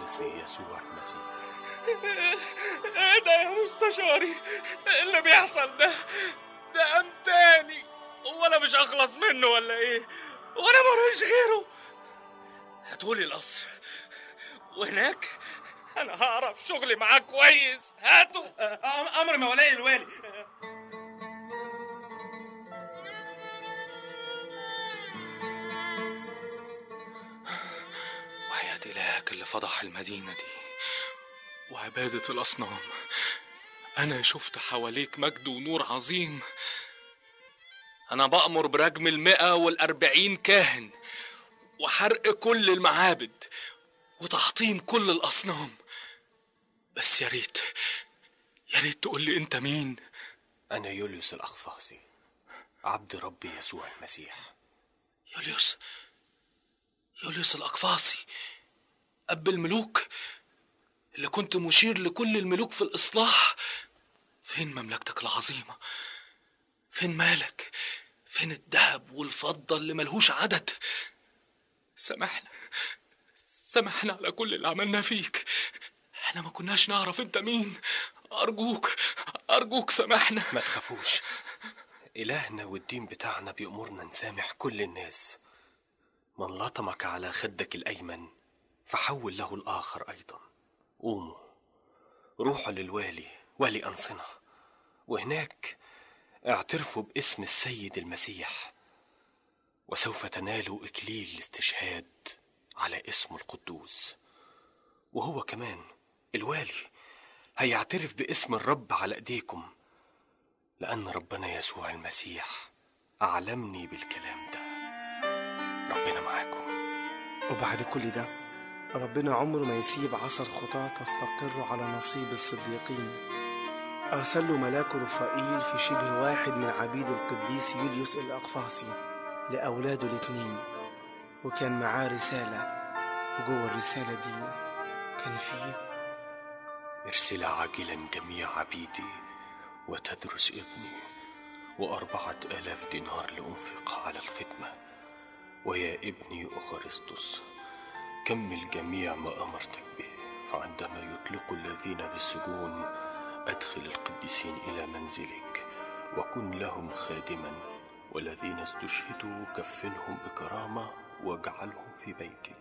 المخلص يسوع المسيح ايه ده يا مستشاري إيه اللي بيحصل ده ده قام تاني هو انا مش اخلص منه ولا ايه وانا ملوش غيره هاتولي القصر وهناك انا هعرف شغلي معاه كويس هاتوا امر مولاي الوالي وحياة إلهك اللي فضح المدينة دي وعبادة الأصنام أنا شفت حواليك مجد ونور عظيم أنا بأمر برجم المئة والأربعين كاهن وحرق كل المعابد وتحطيم كل الأصنام بس يا ريت يا ريت تقول لي أنت مين أنا يوليوس الأخفاصي عبد ربي يسوع المسيح يوليوس يوليوس الأقفاصي أب الملوك اللي كنت مشير لكل الملوك في الإصلاح فين مملكتك العظيمة فين مالك فين الذهب والفضة اللي ملهوش عدد سامحنا سامحنا على كل اللي عملناه فيك احنا ما كناش نعرف انت مين أرجوك أرجوك سامحنا ما تخافوش إلهنا والدين بتاعنا بيأمرنا نسامح كل الناس من لطمك على خدك الأيمن فحول له الآخر أيضا قوموا روحوا للوالي والي أنصنة وهناك اعترفوا باسم السيد المسيح وسوف تنالوا إكليل الاستشهاد على اسمه القدوس وهو كمان الوالي هيعترف باسم الرب على ايديكم لأن ربنا يسوع المسيح أعلمني بالكلام ده ربنا معاكم وبعد كل ده ربنا عمره ما يسيب عصا الخطاة تستقر على نصيب الصديقين أرسل له ملاك رفائيل في شبه واحد من عبيد القديس يوليوس الأقفاصي لأولاده الاتنين وكان معاه رسالة وجوه الرسالة دي كان فيه ارسل عاجلا جميع عبيدي وتدرس ابني وأربعة آلاف دينار لأنفق على الخدمة ويا ابني أخرسطس كمل جميع ما أمرتك به فعندما يطلق الذين بالسجون أدخل القديسين إلى منزلك وكن لهم خادما والذين استشهدوا كفنهم بكرامة واجعلهم في بيتك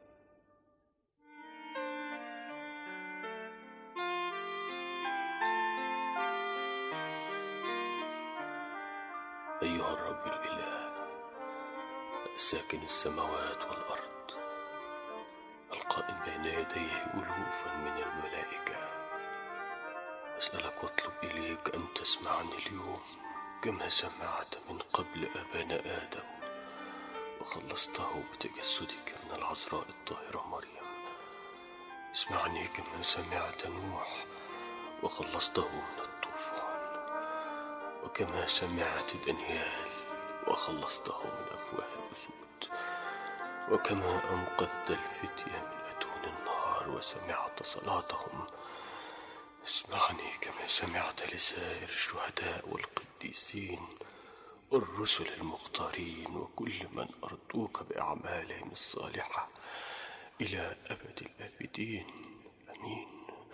أيها الرب الإله ساكن السماوات والأرض القائم بين يديه ألوفا من الملائكة أسألك واطلب إليك أن تسمعني اليوم كما سمعت من قبل أبانا آدم وخلصته بتجسدك من العذراء الطاهرة مريم اسمعني كما سمعت نوح وخلصته من الطوفان وكما سمعت دانيال وخلصته من أفواه الأسود وكما أنقذت الفتية من أتون النار وسمعت صلاتهم اسمعني كما سمعت لسائر الشهداء والقديسين الرسل المختارين وكل من أرضوك بأعمالهم الصالحة إلى أبد الآبدين آمين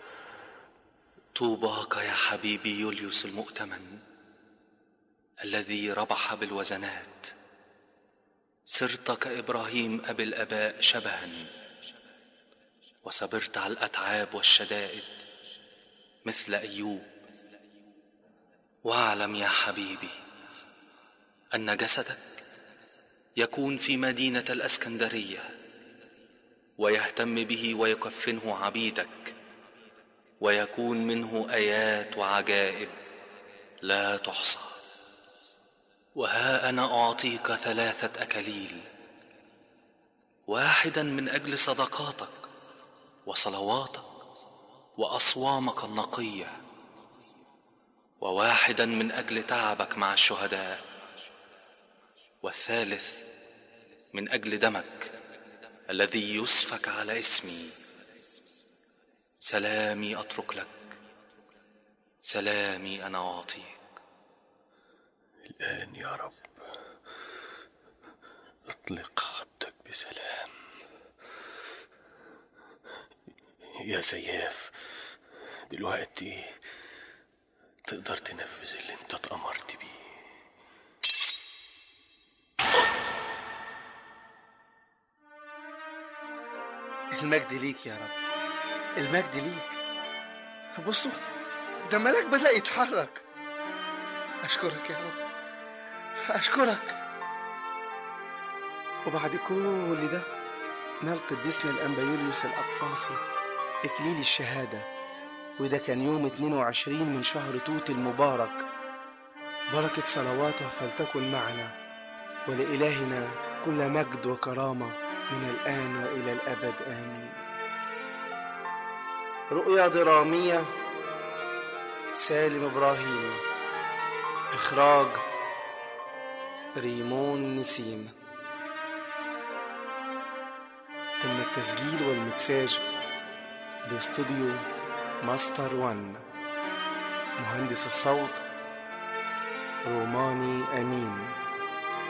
طوباك يا حبيبي يوليوس المؤتمن الذي ربح بالوزنات صرت كابراهيم ابي الاباء شبها وصبرت على الاتعاب والشدائد مثل ايوب واعلم يا حبيبي ان جسدك يكون في مدينه الاسكندريه ويهتم به ويكفنه عبيدك ويكون منه ايات وعجائب لا تحصى وها انا اعطيك ثلاثه اكاليل واحدا من اجل صدقاتك وصلواتك واصوامك النقيه وواحدا من اجل تعبك مع الشهداء والثالث من اجل دمك الذي يسفك على اسمي سلامي اترك لك سلامي انا اعطيك الآن يا رب اطلق عبدك بسلام يا سياف دلوقتي تقدر تنفذ اللي انت اتأمرت بيه المجد ليك يا رب المجد ليك بصوا ده ملاك بدأ يتحرك أشكرك يا رب أشكرك وبعد كل ده نال قديسنا الأنبا يوليوس الأقفاصي إكليل الشهادة وده كان يوم 22 من شهر توت المبارك بركة صلواته فلتكن معنا ولإلهنا كل مجد وكرامة من الآن وإلى الأبد آمين رؤيا درامية سالم إبراهيم إخراج ريمون نسيم تم التسجيل والمكساج باستوديو ماستر وان مهندس الصوت روماني أمين